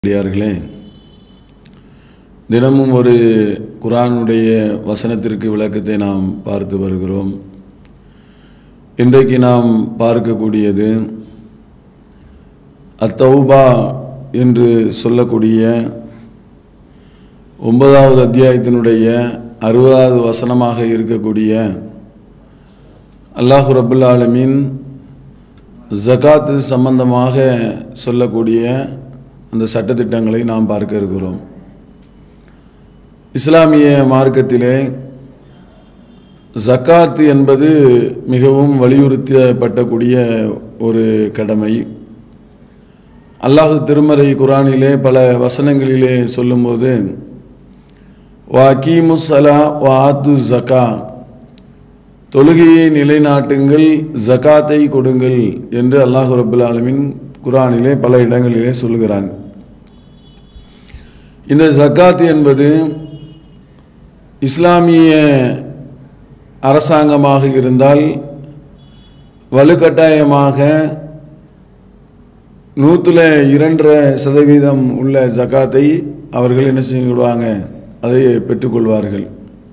அடியார்களே தினமும் ஒரு குரானுடைய வசனத்திற்கு விளக்கத்தை நாம் பார்த்து வருகிறோம் இன்றைக்கு நாம் பார்க்கக்கூடியது அத்தௌபா என்று சொல்லக்கூடிய ஒன்பதாவது அத்தியாயத்தினுடைய அறுபதாவது வசனமாக இருக்கக்கூடிய அல்லாஹு ரபுல் ஆலமீன் ஜகாத்து சம்பந்தமாக சொல்லக்கூடிய அந்த சட்டத்திட்டங்களை நாம் பார்க்க இருக்கிறோம் இஸ்லாமிய மார்க்கத்திலே ஜக்காத் என்பது மிகவும் வலியுறுத்தப்பட்டக்கூடிய ஒரு கடமை அல்லாஹு திருமறை குரானிலே பல வசனங்களிலே சொல்லும்போது வா கீமுசலா வா ஆத்து ஜக்கா தொழுகையை நிலைநாட்டுங்கள் ஜகாத்தை கொடுங்கள் என்று அல்லாஹு ரபுல் ஆலமின் குரானிலே பல இடங்களிலே சொல்கிறான் இந்த ஜக்காத் என்பது இஸ்லாமிய அரசாங்கமாக இருந்தால் வலுக்கட்டாயமாக நூற்றில் இரண்டரை சதவீதம் உள்ள ஜக்காத்தை அவர்கள் என்ன செய்வாங்க அதை பெற்றுக்கொள்வார்கள்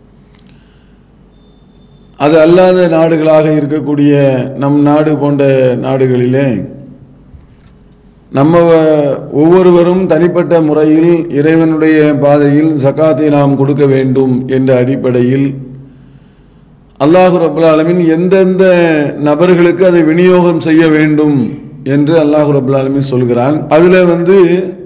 அது அல்லாத நாடுகளாக இருக்கக்கூடிய நம் நாடு போன்ற நாடுகளிலே நம்ம ஒவ்வொருவரும் தனிப்பட்ட முறையில் இறைவனுடைய பாதையில் சக்காத்தை நாம் கொடுக்க வேண்டும் என்ற அடிப்படையில் அல்லாஹு ரபுல் ஆலமின் எந்தெந்த நபர்களுக்கு அதை விநியோகம் செய்ய வேண்டும் என்று அல்லாஹு ரபுல் ஆலமின் சொல்கிறான் அதில் வந்து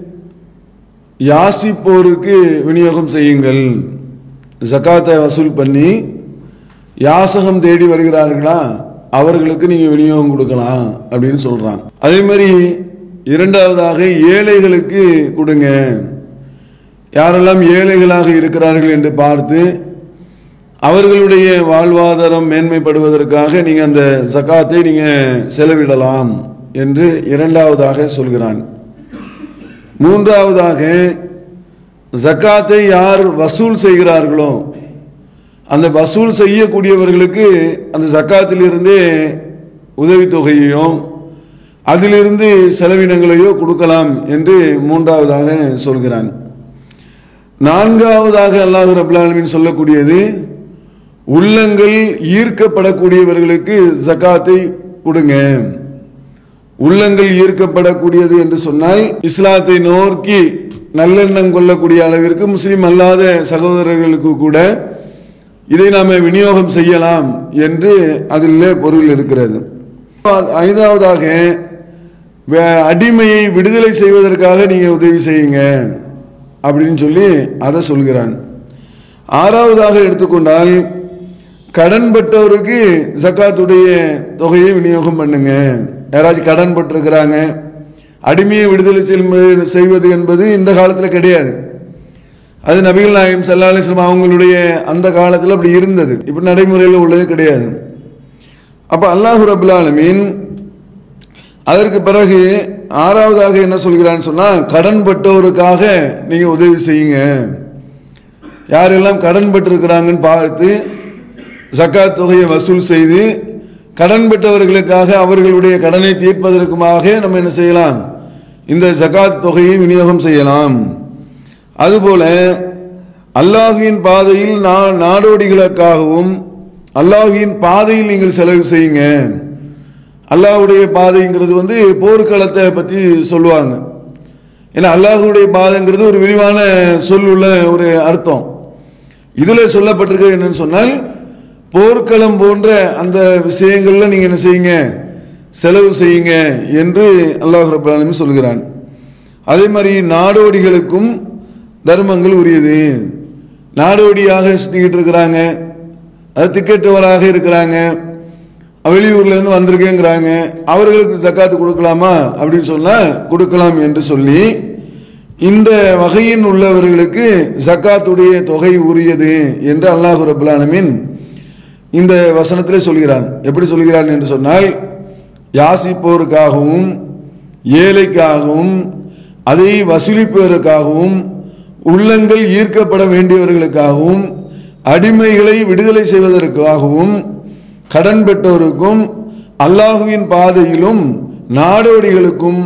யாசிப்போருக்கு விநியோகம் செய்யுங்கள் ஜக்காத்தை வசூல் பண்ணி யாசகம் தேடி வருகிறார்களா அவர்களுக்கு நீங்கள் விநியோகம் கொடுக்கலாம் அப்படின்னு சொல்கிறான் அதே மாதிரி இரண்டாவதாக ஏழைகளுக்கு கொடுங்க யாரெல்லாம் ஏழைகளாக இருக்கிறார்கள் என்று பார்த்து அவர்களுடைய வாழ்வாதாரம் மேன்மைப்படுவதற்காக நீங்கள் அந்த ஜக்காத்தை நீங்கள் செலவிடலாம் என்று இரண்டாவதாக சொல்கிறான் மூன்றாவதாக ஜக்காத்தை யார் வசூல் செய்கிறார்களோ அந்த வசூல் செய்யக்கூடியவர்களுக்கு அந்த ஜக்காத்திலிருந்தே உதவித்தொகையையும் அதிலிருந்து செலவினங்களையோ கொடுக்கலாம் என்று மூன்றாவதாக சொல்கிறான் நான்காவதாக அல்லாஹு ரபுல்லாலமின் சொல்லக்கூடியது உள்ளங்கள் ஈர்க்கப்படக்கூடியவர்களுக்கு ஜக்காத்தை கொடுங்க உள்ளங்கள் ஈர்க்கப்படக்கூடியது என்று சொன்னால் இஸ்லாத்தை நோக்கி நல்லெண்ணம் கொள்ளக்கூடிய அளவிற்கு முஸ்லிம் அல்லாத சகோதரர்களுக்கு கூட இதை நாம் விநியோகம் செய்யலாம் என்று அதில் பொருள் இருக்கிறது ஐந்தாவதாக அடிமையை விடுதலை செய்வதற்காக நீங்கள் உதவி செய்யுங்க அப்படின்னு சொல்லி அதை சொல்கிறான் ஆறாவதாக எடுத்துக்கொண்டால் கடன் பட்டவருக்கு ஜக்காத்துடைய தொகையை விநியோகம் பண்ணுங்க யாராச்சும் கடன் பட்டிருக்கிறாங்க அடிமையை விடுதலை செய்வது என்பது இந்த காலத்தில் கிடையாது அது நபிகள் நாயகம் சல்லா அலிஸ்லாம் அவங்களுடைய அந்த காலத்தில் அப்படி இருந்தது இப்போ நடைமுறையில் உள்ளது கிடையாது அப்போ அல்லாஹு ரபுல்லாலமீன் அதற்கு பிறகு ஆறாவதாக என்ன சொல்கிறான்னு சொன்னால் கடன் பட்டவருக்காக நீங்கள் உதவி செய்யுங்க யாரெல்லாம் கடன் பட்டிருக்கிறாங்கன்னு பார்த்து ஜக்காத் தொகையை வசூல் செய்து கடன் பெற்றவர்களுக்காக அவர்களுடைய கடனை தீர்ப்பதற்குமாக நம்ம என்ன செய்யலாம் இந்த ஜக்காத் தொகையை விநியோகம் செய்யலாம் அதுபோல அல்லாஹுவின் பாதையில் நாடோடிகளுக்காகவும் அல்லாஹுவின் பாதையில் நீங்கள் செலவு செய்யுங்க அல்லாஹுடைய பாதைங்கிறது வந்து போர்க்களத்தை பற்றி சொல்லுவாங்க ஏன்னா அல்லாஹுடைய பாதைங்கிறது ஒரு விரிவான சொல் உள்ள ஒரு அர்த்தம் இதில் சொல்லப்பட்டிருக்கு என்னன்னு சொன்னால் போர்க்களம் போன்ற அந்த விஷயங்கள்ல நீங்கள் என்ன செய்யுங்க செலவு செய்யுங்க என்று அல்லாஹ் ரபுல்லாலுமே சொல்கிறான் அதே மாதிரி நாடோடிகளுக்கும் தர்மங்கள் உரியது நாடோடியாக சுற்றிக்கிட்டு இருக்கிறாங்க அது திக்கெட்டவராக இருக்கிறாங்க வெளியூர்லேருந்து வந்திருக்கேங்கிறாங்க அவர்களுக்கு ஜக்காத்து கொடுக்கலாமா அப்படின்னு சொன்னால் கொடுக்கலாம் என்று சொல்லி இந்த வகையின் உள்ளவர்களுக்கு ஜக்காத்துடைய தொகை உரியது என்று அல்லாஹு ரபுல்லானமின் இந்த வசனத்திலே சொல்கிறான் எப்படி சொல்கிறான் என்று சொன்னால் யாசிப்போருக்காகவும் ஏழைக்காகவும் அதை வசூலிப்பதற்காகவும் உள்ளங்கள் ஈர்க்கப்பட வேண்டியவர்களுக்காகவும் அடிமைகளை விடுதலை செய்வதற்காகவும் கடன் பெற்றோருக்கும் அல்லாஹுவின் பாதையிலும் நாடோடிகளுக்கும்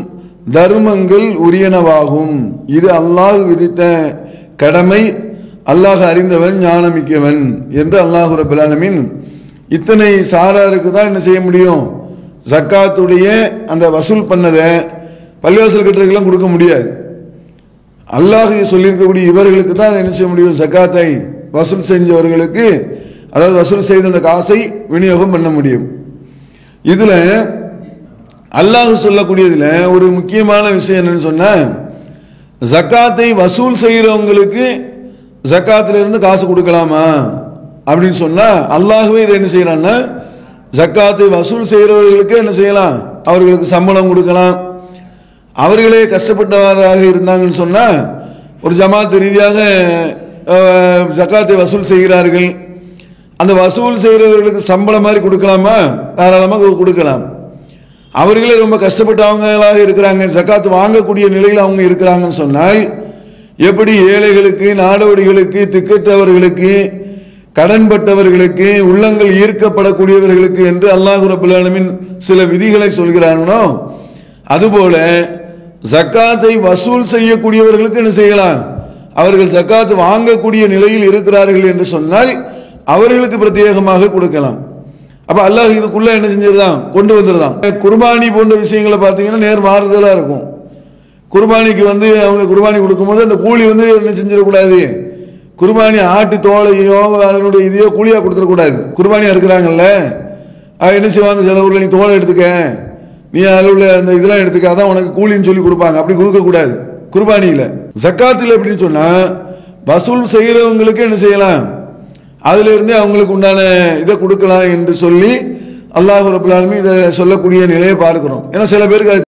தர்மங்கள் உரியனவாகும் இது அல்லாஹ் விதித்த கடமை அல்லாஹ் அறிந்தவன் ஞானமிக்கவன் என்று அல்லாஹ் ரபுல் ஆலமீன் இத்தனை சாராருக்கு தான் என்ன செய்ய முடியும் ஜக்காத்துடைய அந்த வசூல் பண்ணதை பள்ளிவாசல் கட்டுறதுக்கெல்லாம் கொடுக்க முடியாது அல்லாஹ் சொல்லியிருக்கக்கூடிய இவர்களுக்கு தான் அதை என்ன செய்ய முடியும் ஜக்காத்தை வசூல் செஞ்சவர்களுக்கு அதாவது வசூல் செய்த அந்த காசை விநியோகம் பண்ண முடியும் இதுல அல்லாஹ் சொல்லக்கூடியதுல ஒரு முக்கியமான விஷயம் என்னன்னு சொன்னா ஜக்காத்தை வசூல் செய்யறவங்களுக்கு ஜக்காத்துல இருந்து காசு கொடுக்கலாமா அப்படின்னு சொன்னா அல்லாஹ்வே இதை என்ன செய்யறான்னா ஜக்காத்தை வசூல் செய்யறவர்களுக்கு என்ன செய்யலாம் அவர்களுக்கு சம்பளம் கொடுக்கலாம் அவர்களே கஷ்டப்பட்டவராக இருந்தாங்கன்னு சொன்னா ஒரு ஜமாத் ரீதியாக அஹ், ஜக்காத்தை வசூல் செய்கிறார்கள் அந்த வசூல் செய்கிறவர்களுக்கு சம்பளம் மாதிரி கொடுக்கலாமா தாராளமாக கொடுக்கலாம் அவர்களே ரொம்ப கஷ்டப்பட்டவங்களாக இருக்கிறாங்க ஜக்காத்து வாங்கக்கூடிய நிலையில் அவங்க இருக்கிறாங்கன்னு சொன்னால் எப்படி ஏழைகளுக்கு நாடோடிகளுக்கு திக்கற்றவர்களுக்கு கடன்பட்டவர்களுக்கு உள்ளங்கள் ஈர்க்கப்படக்கூடியவர்களுக்கு என்று அல்லாஹ் ரபுல் ஆலமீன் சில விதிகளை சொல்கிறானோ அதுபோல ஜக்காத்தை வசூல் செய்யக்கூடியவர்களுக்கு என்ன செய்யலாம் அவர்கள் ஜக்காத்து வாங்கக்கூடிய நிலையில் இருக்கிறார்கள் என்று சொன்னால் அவர்களுக்கு பிரத்யேகமாக கொடுக்கலாம் அப்ப அல்லாஹ் இதுக்குள்ள என்ன செஞ்சிருந்தான் கொண்டு வந்துருதான் குர்பானி போன்ற விஷயங்களை பார்த்தீங்கன்னா நேர் மாறுதலா இருக்கும் குர்பானிக்கு வந்து அவங்க குர்பானி கொடுக்கும்போது அந்த கூலி வந்து என்ன செஞ்சிடக்கூடாது குர்பானி ஆட்டு தோலையோ அதனுடைய இதையோ கூலியா கொடுத்துடக்கூடாது குர்பானியா இருக்கிறாங்கல்ல அது என்ன செய்வாங்க சில ஊர்ல நீ தோலை எடுத்துக்க நீ அதில் உள்ள அந்த இதெல்லாம் எடுத்துக்க அதான் உனக்கு கூலின்னு சொல்லி கொடுப்பாங்க அப்படி கொடுக்கக்கூடாது குர்பானியில் ஜக்காத்தில் எப்படின்னு சொன்னா வசூல் செய்கிறவங்களுக்கு என்ன செய்யலாம் அதுல இருந்தே அவங்களுக்கு உண்டான இதை கொடுக்கலாம் என்று சொல்லி அல்லாஹ் ரபுல் ஆலமீன் இதை சொல்லக்கூடிய நிலையை பார்க்கிறோம் ஏன்னா சில பேருக்கு அது